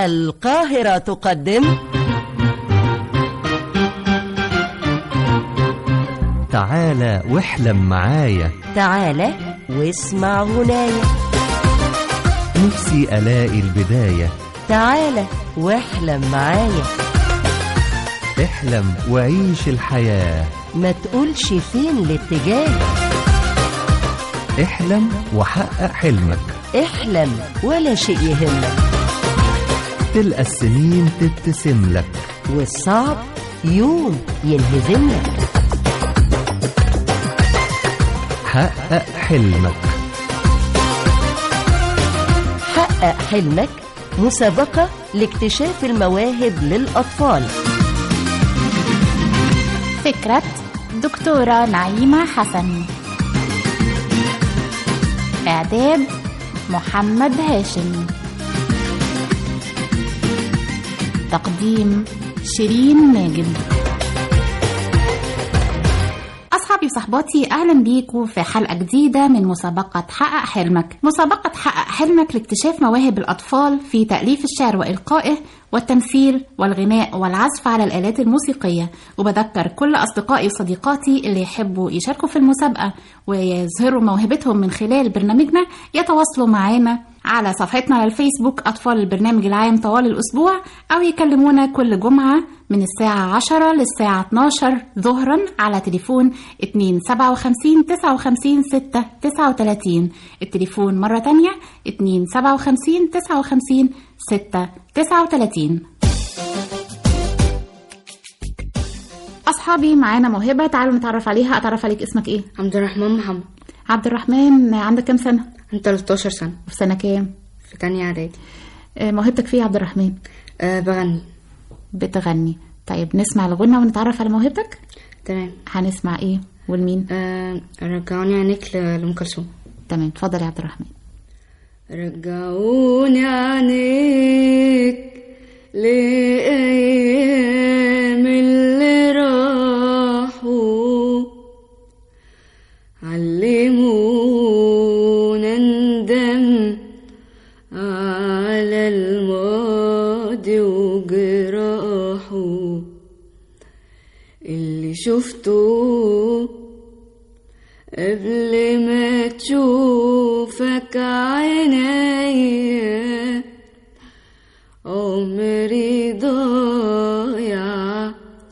القاهرة تقدم تعالى واحلم معايا تعال واسمع هنايا نفسي ألاقي البداية تعال واحلم معايا احلم وعيش الحياة ما تقولش فين الاتجاه احلم وحقق حلمك احلم ولا شيء يهمك تلقى السنين تبتسم لك والصعب يوم ينهزم لك حقق حلمك حقق حلمك مسابقة لاكتشاف المواهب للأطفال فكرة دكتورة نعيمة حسن إعداد محمد هاشم تقديم شيرين ماجد أصحابي وصحباتي أهلا بيكم في حلقة جديدة من مسابقة حقق حلمك مسابقة حقق حلمك لاكتشاف مواهب الأطفال في تأليف الشعر وإلقائه والتمثيل والغناء والعزف على الآلات الموسيقية وبذكر كل أصدقائي وصديقاتي اللي يحبوا يشاركوا في المسابقة ويظهروا موهبتهم من خلال برنامجنا يتواصلوا معانا على صفحتنا على الفيسبوك أطفال البرنامج العام طوال الأسبوع أو يكلمونا كل جمعة من الساعة 10 للساعة 12 ظهرا على تليفون 257 59 6 39 التليفون مرة تانية 257 59 6 39 أصحابي معانا موهبة تعالوا نتعرف عليها أتعرف عليك اسمك إيه؟ عبد الرحمن محمد عبد الرحمن عندك كام سنة؟ عندي 13 سنة في سنة كام؟ في تانية إعدادي آه، موهبتك فيه يا عبد الرحمن؟ أه بغني بتغني طيب نسمع الغنى ونتعرف على موهبتك؟ تمام هنسمع إيه؟ والمين؟ أه رجعوني عينيك ل- لأم كلثوم تمام اتفضل يا عبد الرحمن رجعوني عينيك لأيام اللي راحوا علمونا ندم على الماضي وجراحه اللي شفته قبل ما تشوفك عينيا عمري ضايع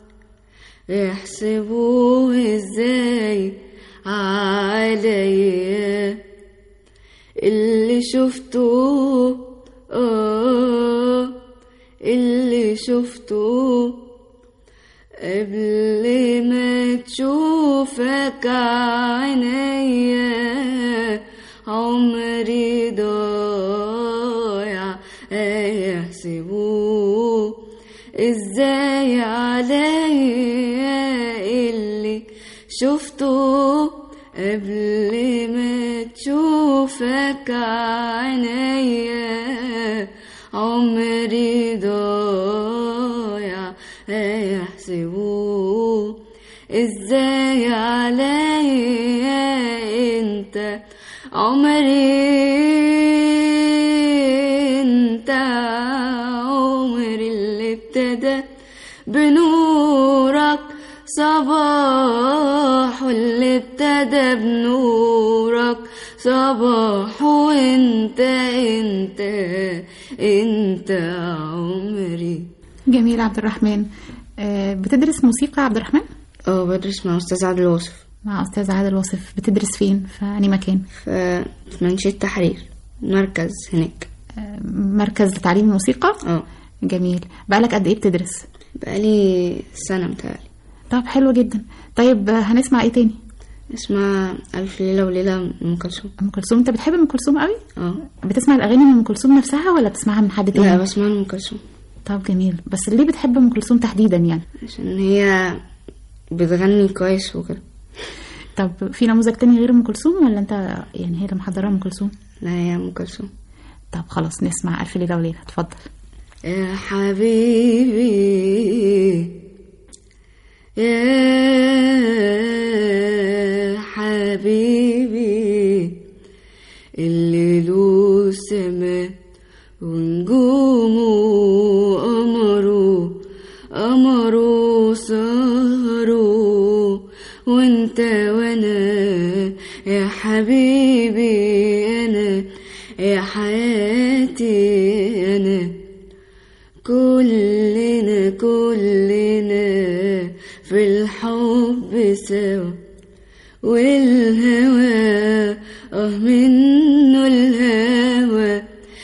يحسبوه ازاي عليا اللي شفته اه اللي شفته قبل ما تشوفك عينيا عمري ضايع يحسبوه ازاي عليا اللي شفته قبل ما تشوفك عينيا عمري ضايع يحسبوه ازاي عليا انت عمري انت عمري اللي ابتدى بنورك صباح اللي ابتدى بنورك صباح وانت انت انت عمري جميل عبد الرحمن آه، بتدرس موسيقى يا عبد الرحمن؟ اه بدرس مع استاذ عادل واصف مع أستاذ عادل واصف بتدرس فين؟ في أنهي مكان؟ في في منشية تحرير مركز هناك آه، مركز لتعليم الموسيقى؟ اه جميل بقالك قد إيه بتدرس؟ بقالي سنة متهيألي طب حلو جدا طيب آه، هنسمع إيه تاني؟ اسمها ألف ليلة وليلة من أم كلثوم أم كلثوم أنت بتحب أم كلثوم قوي؟ اه بتسمع الأغاني من أم كلثوم نفسها ولا بتسمعها من حد تاني؟ لا بسمع أم كلثوم طب جميل بس ليه بتحب أم كلثوم تحديدا يعني؟ عشان هي بتغني كويس وكده طب في نموذج تاني غير أم كلثوم ولا أنت يعني هي اللي محضرة أم كلثوم؟ لا هي أم كلثوم طب خلاص نسمع ألف ليلة وليلة اتفضل يا حبيبي يا حبيبي اللي له سما ونجومه كلنا كلنا في الحب سوا والهوى اه منه الهوى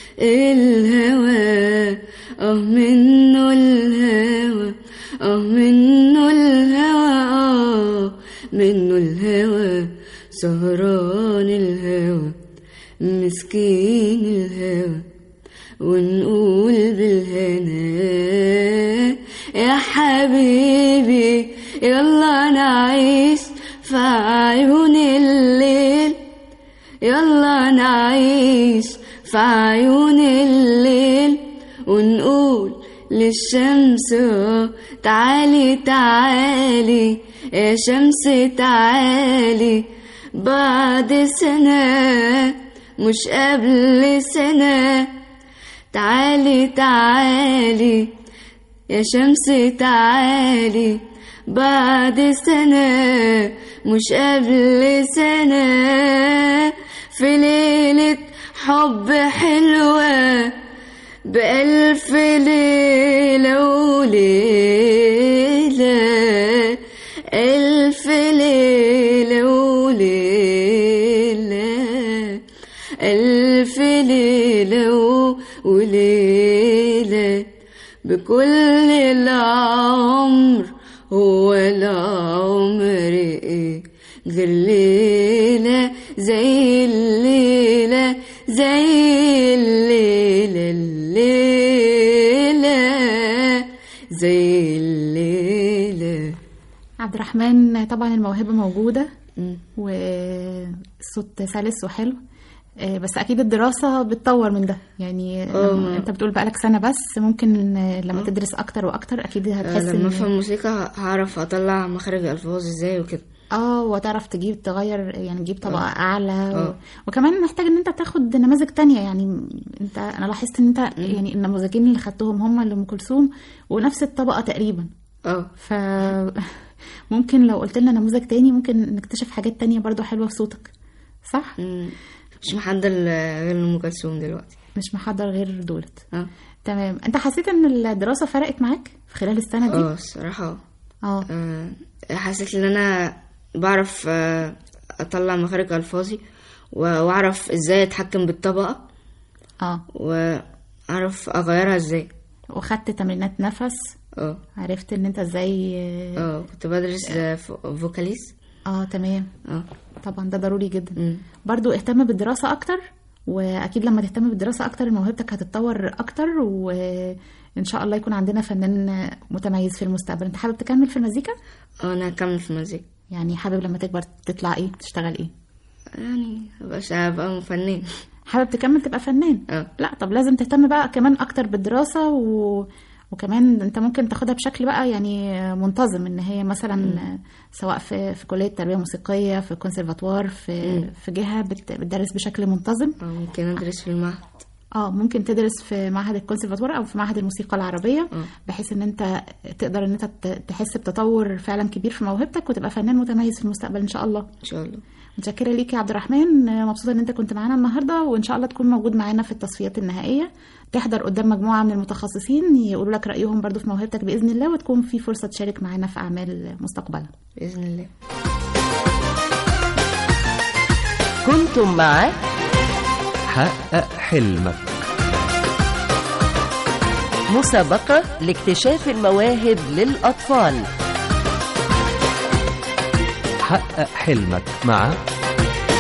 الهوى اه منه الهوى اه منه الهوى اه منه الهوى سهران الهوى مسكين الهوى ونقول بالهنا يا حبيبي يلا نعيش في عيون الليل يلا نعيش في عيون الليل ونقول للشمس تعالي تعالي يا شمس تعالي بعد سنة مش قبل سنة تعالي تعالي يا شمس تعالي بعد سنة مش قبل سنة في ليلة حب حلوة بألف ليلة وليلة ألف ليلة وليلة ألف ليلة وليلة بكل العمر هو العمر إيه غير ليلة زي الليلة زي الليلة الليلة زي الليلة عبد الرحمن طبعا الموهبة موجودة مم. والصوت سلس وحلو آه، بس اكيد الدراسة بتطور من ده يعني آه. لما انت بتقول بقالك سنة بس ممكن آه، لما تدرس اكتر واكتر اكيد هتحس لما ان افهم موسيقى هعرف اطلع مخرج الفاظ ازاي وكده اه وتعرف تجيب تغير يعني تجيب طبقة آه. اعلى و... آه. وكمان محتاج ان انت تاخد نماذج تانية يعني انت انا لاحظت ان انت يعني النموذجين اللي خدتهم هم لأم كلثوم ونفس الطبقة تقريبا اه ف ممكن لو قلت لنا نموذج تاني ممكن نكتشف حاجات تانية برضو حلوة في صوتك صح؟ مم. مش محضر غير ام كلثوم دلوقتي مش محضر غير دولت اه تمام انت حسيت ان الدراسة فرقت معاك في خلال السنة دي؟ اه الصراحة اه آه، حسيت ان انا بعرف آه، اطلع مخارج الفاظي و- واعرف ازاي اتحكم بالطبقة اه واعرف اغيرها ازاي وخدت تمرينات نفس اه عرفت ان انت ازاي اه كنت بدرس آه، فو- فوكاليز اه تمام اه طبعا ده ضروري جدا مم. برضو اهتم بالدراسة أكتر وأكيد لما تهتم بالدراسة أكتر موهبتك هتتطور أكتر وإن شاء الله يكون عندنا فنان متميز في المستقبل أنت حابب تكمل في المزيكا؟ اه انا هكمل في المزيكا يعني حابب لما تكبر تطلع إيه؟ تشتغل إيه؟ يعني مبقاش ابقى فنان حابب تكمل تبقى فنان؟ اه لا طب لازم تهتم بقى كمان أكتر بالدراسة و... وكمان انت ممكن تاخدها بشكل بقى يعني منتظم ان هي مثلا سواء في في كليه تربيه موسيقيه في كونسرفاتوار في في جهه بت- بتدرس بشكل منتظم آه، ممكن ادرس في المعهد اه ممكن تدرس في معهد الكونسرفاتوار او في معهد الموسيقى العربيه آه. بحيث ان انت تقدر ان انت ت- تحس بتطور فعلا كبير في موهبتك وتبقى فنان متميز في المستقبل ان شاء الله ان شاء الله متشكره ليك يا عبد الرحمن آه، مبسوطه ان انت كنت معانا النهارده وان شاء الله تكون موجود معانا في التصفيات النهائيه تحضر قدام مجموعه من المتخصصين يقولوا لك رايهم برضو في موهبتك باذن الله وتكون في فرصه تشارك معانا في اعمال مستقبلا باذن الله كنتم مع حقق حلمك مسابقة لاكتشاف المواهب للأطفال حقق حلمك مع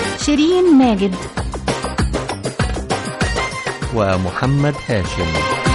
شيرين ماجد ومحمد هاشم